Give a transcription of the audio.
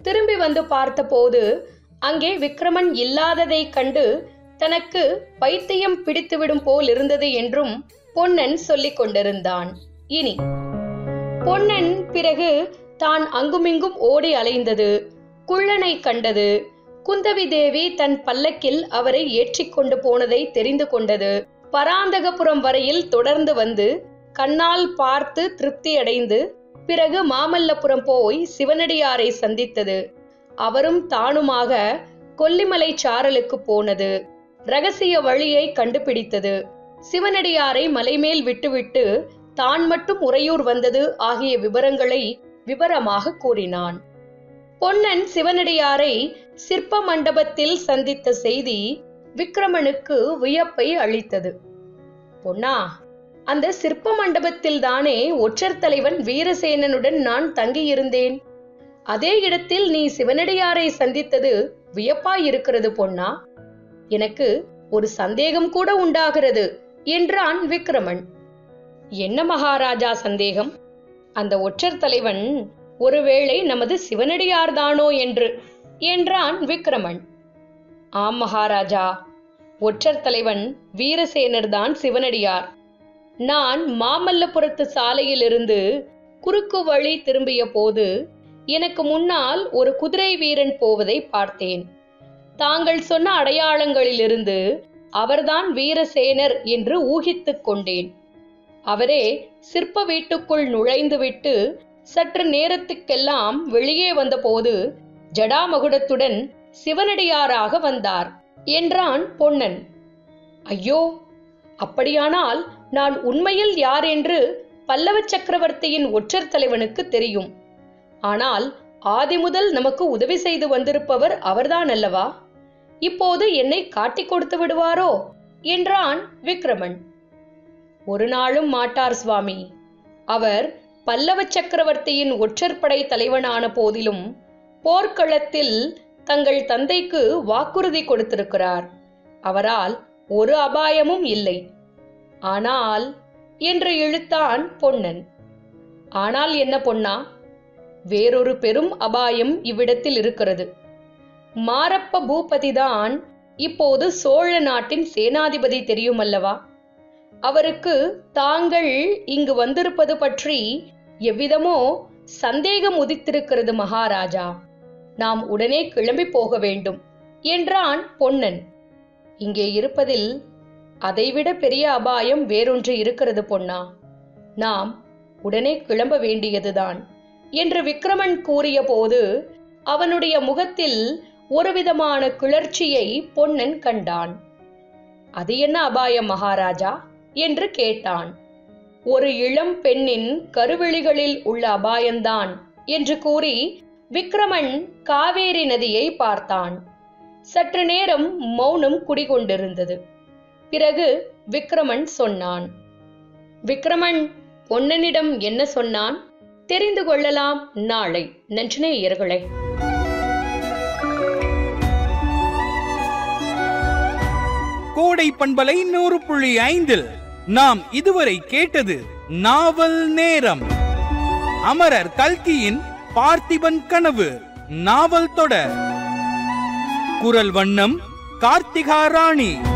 திரும்பி வந்து பார்த்தபோது அங்கே விக்ரமன் இல்லாததைக் கண்டு தனக்கு பைத்தியம் பிடித்துவிடும் போல் இருந்தது என்றும் பொன்னன் சொல்லிக் கொண்டிருந்தான் இனி பொன்னன் பிறகு தான் அங்குமிங்கும் ஓடி அலைந்தது குள்ளனை கண்டது குந்தவி தேவி தன் பல்லக்கில் அவரை ஏற்றிக் கொண்டு போனதை தெரிந்து கொண்டது பராந்தகபுரம் வரையில் தொடர்ந்து வந்து கண்ணால் பார்த்து திருப்தி அடைந்து பிறகு மாமல்லபுரம் போய் சிவனடியாரை சந்தித்தது அவரும் தானுமாக கொல்லிமலை சாரலுக்கு போனது ரகசிய வழியை கண்டுபிடித்தது சிவனடியாரை மலைமேல் விட்டுவிட்டு தான் மட்டும் உறையூர் வந்தது ஆகிய விவரங்களை விவரமாக கூறினான் பொன்னன் சிவனடியாரை சிற்ப மண்டபத்தில் சந்தித்த செய்தி விக்ரமனுக்கு வியப்பை அளித்தது பொன்னா அந்த சிற்ப மண்டபத்தில் தானே ஒற்றர் தலைவன் வீரசேனனுடன் நான் தங்கியிருந்தேன் அதே இடத்தில் நீ சிவனடியாரை சந்தித்தது வியப்பாயிருக்கிறது பொன்னா எனக்கு ஒரு சந்தேகம் கூட உண்டாகிறது என்றான் விக்ரமன் என்ன மகாராஜா சந்தேகம் அந்த ஒற்றர் தலைவன் ஒருவேளை நமது சிவனடியார்தானோ என்று என்றான் விக்ரமன் ஆம் மகாராஜா ஒற்றர் தலைவன் வீரசேனர் தான் சிவனடியார் நான் மாமல்லபுரத்து சாலையிலிருந்து குறுக்கு வழி திரும்பிய போது எனக்கு முன்னால் ஒரு குதிரை வீரன் போவதை பார்த்தேன் தாங்கள் சொன்ன அடையாளங்களிலிருந்து அவர்தான் வீரசேனர் என்று ஊகித்துக் கொண்டேன் அவரே சிற்ப வீட்டுக்குள் நுழைந்துவிட்டு சற்று நேரத்துக்கெல்லாம் வெளியே வந்தபோது ஜடாமகுடத்துடன் சிவனடியாராக வந்தார் என்றான் பொன்னன் ஐயோ அப்படியானால் நான் உண்மையில் யார் என்று பல்லவ சக்கரவர்த்தியின் ஒற்றர் தலைவனுக்கு தெரியும் ஆனால் ஆதி முதல் நமக்கு உதவி செய்து வந்திருப்பவர் அவர்தான் அல்லவா இப்போது என்னை காட்டிக் கொடுத்து விடுவாரோ என்றான் விக்ரமன் ஒரு நாளும் மாட்டார் சுவாமி அவர் பல்லவ சக்கரவர்த்தியின் ஒற்றற்படை தலைவனான போதிலும் போர்க்களத்தில் தங்கள் தந்தைக்கு வாக்குறுதி கொடுத்திருக்கிறார் அவரால் ஒரு அபாயமும் இல்லை ஆனால் என்று இழுத்தான் பொன்னன் ஆனால் என்ன பொன்னா வேறொரு பெரும் அபாயம் இவ்விடத்தில் இருக்கிறது மாரப்ப பூபதிதான் இப்போது சோழ நாட்டின் சேனாதிபதி தெரியுமல்லவா அவருக்கு தாங்கள் இங்கு வந்திருப்பது பற்றி எவ்விதமோ சந்தேகம் உதித்திருக்கிறது மகாராஜா நாம் உடனே கிளம்பி போக வேண்டும் என்றான் பொன்னன் இங்கே இருப்பதில் அதைவிட பெரிய அபாயம் வேறொன்று இருக்கிறது பொன்னா நாம் உடனே கிளம்ப வேண்டியதுதான் என்று விக்ரமன் கூறிய போது அவனுடைய முகத்தில் ஒருவிதமான கிளர்ச்சியை பொன்னன் கண்டான் அது என்ன அபாயம் மகாராஜா என்று கேட்டான் ஒரு இளம் பெண்ணின் கருவிழிகளில் உள்ள அபாயம்தான் என்று கூறி விக்ரமன் காவேரி நதியை பார்த்தான் சற்று நேரம் மௌனம் குடிகொண்டிருந்தது பிறகு விக்ரமன் சொன்னான் விக்ரமன் பொன்னனிடம் என்ன சொன்னான் தெரிந்து கொள்ளலாம் நாளை நன்றினேயர்களே கோடை பண்பலை நூறு புள்ளி ஐந்தில் நாம் இதுவரை கேட்டது நாவல் நேரம் அமரர் கல்கியின் பார்த்திபன் கனவு நாவல் தொடர் குரல் வண்ணம் கார்த்திகா ராணி